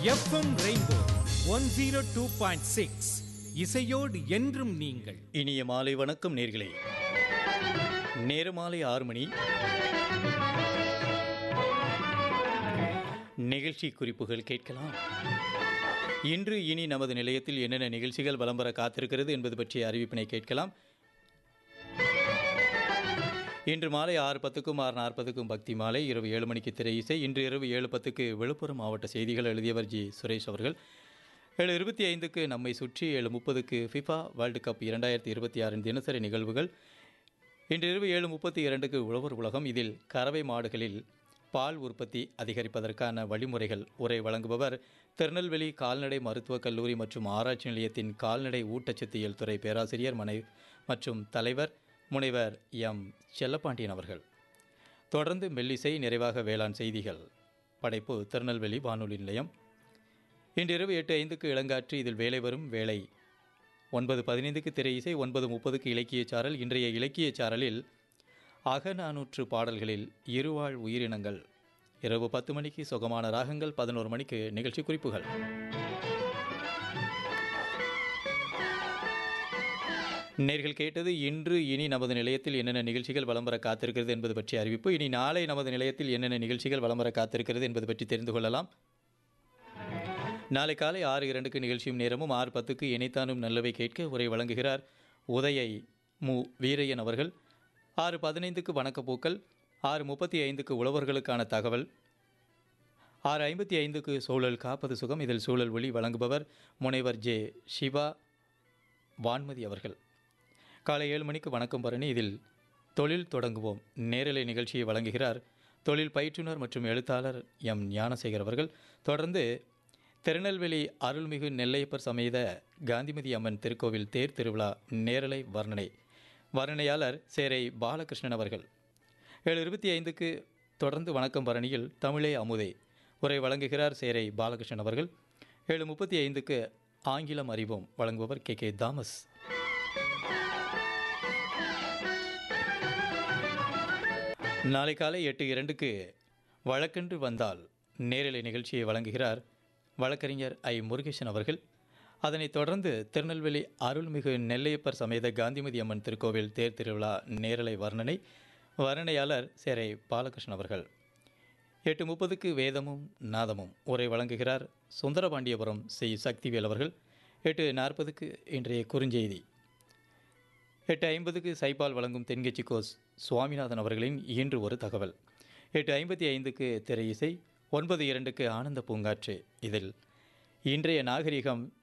FM rainbow one zero two point six இசையோடு என்றும் நீங்கள் இனிய மாலை வணக்கம் நேர்களே நேர மாலை ஆறு மணி நிகழ்ச்சி குறிப்புகள் கேட்கலாம் இன்று இனி நமது நிலையத்தில் என்னென்ன நிகழ்ச்சிகள் வலம் வர காத்திருக்கிறது என்பது பற்றிய அறிவிப்பினை கேட்கலாம் இன்று மாலை ஆறு பத்துக்கும் ஆறு நாற்பதுக்கும் பக்தி மாலை இரவு ஏழு மணிக்கு திரை இசை இன்று இரவு ஏழு பத்துக்கு விழுப்புரம் மாவட்ட செய்திகள் எழுதியவர் ஜி சுரேஷ் அவர்கள் ஏழு இருபத்தி ஐந்துக்கு நம்மை சுற்றி ஏழு முப்பதுக்கு ஃபிஃபா வேர்ல்டு கப் இரண்டாயிரத்தி இருபத்தி ஆறின் தினசரி நிகழ்வுகள் இன்று இரவு ஏழு முப்பத்தி இரண்டுக்கு உழவர் உலகம் இதில் கறவை மாடுகளில் பால் உற்பத்தி அதிகரிப்பதற்கான வழிமுறைகள் உரை வழங்குபவர் திருநெல்வேலி கால்நடை மருத்துவக் கல்லூரி மற்றும் ஆராய்ச்சி நிலையத்தின் கால்நடை ஊட்டச்சத்தியல் துறை பேராசிரியர் மனை மற்றும் தலைவர் முனைவர் எம் செல்லப்பாண்டியன் அவர்கள் தொடர்ந்து மெல்லிசை நிறைவாக வேளாண் செய்திகள் படைப்பு திருநெல்வேலி வானொலி நிலையம் இன்றிரவு எட்டு ஐந்துக்கு இளங்காற்று இதில் வேலை வரும் வேலை ஒன்பது பதினைந்துக்கு திரை இசை ஒன்பது முப்பதுக்கு இலக்கியச் சாரல் இன்றைய இலக்கியச் சாரலில் அகநானூற்று பாடல்களில் இருவாழ் உயிரினங்கள் இரவு பத்து மணிக்கு சுகமான ராகங்கள் பதினோரு மணிக்கு நிகழ்ச்சி குறிப்புகள் நேர்கள் கேட்டது இன்று இனி நமது நிலையத்தில் என்னென்ன நிகழ்ச்சிகள் வலம் வர காத்திருக்கிறது என்பது பற்றிய அறிவிப்பு இனி நாளை நமது நிலையத்தில் என்னென்ன நிகழ்ச்சிகள் வலம் வர காத்திருக்கிறது என்பது பற்றி தெரிந்து கொள்ளலாம் நாளை காலை ஆறு இரண்டுக்கு நிகழ்ச்சியும் நேரமும் ஆறு பத்துக்கு இணைத்தானும் நல்லவை கேட்க உரை வழங்குகிறார் உதயை மு வீரையன் அவர்கள் ஆறு பதினைந்துக்கு வணக்கப்போக்கள் ஆறு முப்பத்தி ஐந்துக்கு உழவர்களுக்கான தகவல் ஆறு ஐம்பத்தி ஐந்துக்கு சூழல் காப்பது சுகம் இதில் சூழல் ஒளி வழங்குபவர் முனைவர் ஜே சிவா வான்மதி அவர்கள் காலை ஏழு மணிக்கு வணக்கம் பரணி இதில் தொழில் தொடங்குவோம் நேரலை நிகழ்ச்சியை வழங்குகிறார் தொழில் பயிற்றுனர் மற்றும் எழுத்தாளர் எம் ஞானசேகர் அவர்கள் தொடர்ந்து திருநெல்வேலி அருள்மிகு நெல்லையப்பர் சமேத காந்திமதி அம்மன் திருக்கோவில் தேர் திருவிழா நேரலை வர்ணனை வர்ணனையாளர் சேரை பாலகிருஷ்ணன் அவர்கள் ஏழு இருபத்தி ஐந்துக்கு தொடர்ந்து வணக்கம் பரணியில் தமிழே அமுதே உரை வழங்குகிறார் சேரை பாலகிருஷ்ணன் அவர்கள் ஏழு முப்பத்தி ஐந்துக்கு ஆங்கிலம் அறிவோம் வழங்குபவர் கே கே தாமஸ் நாளை காலை எட்டு இரண்டுக்கு வழக்கென்று வந்தால் நேரலை நிகழ்ச்சியை வழங்குகிறார் வழக்கறிஞர் ஐ முருகேசன் அவர்கள் அதனைத் தொடர்ந்து திருநெல்வேலி அருள்மிகு நெல்லையப்பர் சமேத காந்திமதி அம்மன் திருக்கோவில் தேர் திருவிழா நேரலை வர்ணனை வர்ணனையாளர் சேரை பாலகிருஷ்ணன் அவர்கள் எட்டு முப்பதுக்கு வேதமும் நாதமும் உரை வழங்குகிறார் சுந்தரபாண்டியபுரம் சி சக்திவேல் அவர்கள் எட்டு நாற்பதுக்கு இன்றைய குறுஞ்செய்தி எட்டு ஐம்பதுக்கு சைபால் வழங்கும் தென்கட்சி கோஸ் சுவாமிநாதன் அவர்களின் இன்று ஒரு தகவல் எட்டு ஐம்பத்தி ஐந்துக்கு திரை இசை ஒன்பது இரண்டுக்கு ஆனந்த பூங்காற்று இதில் இன்றைய நாகரிகம்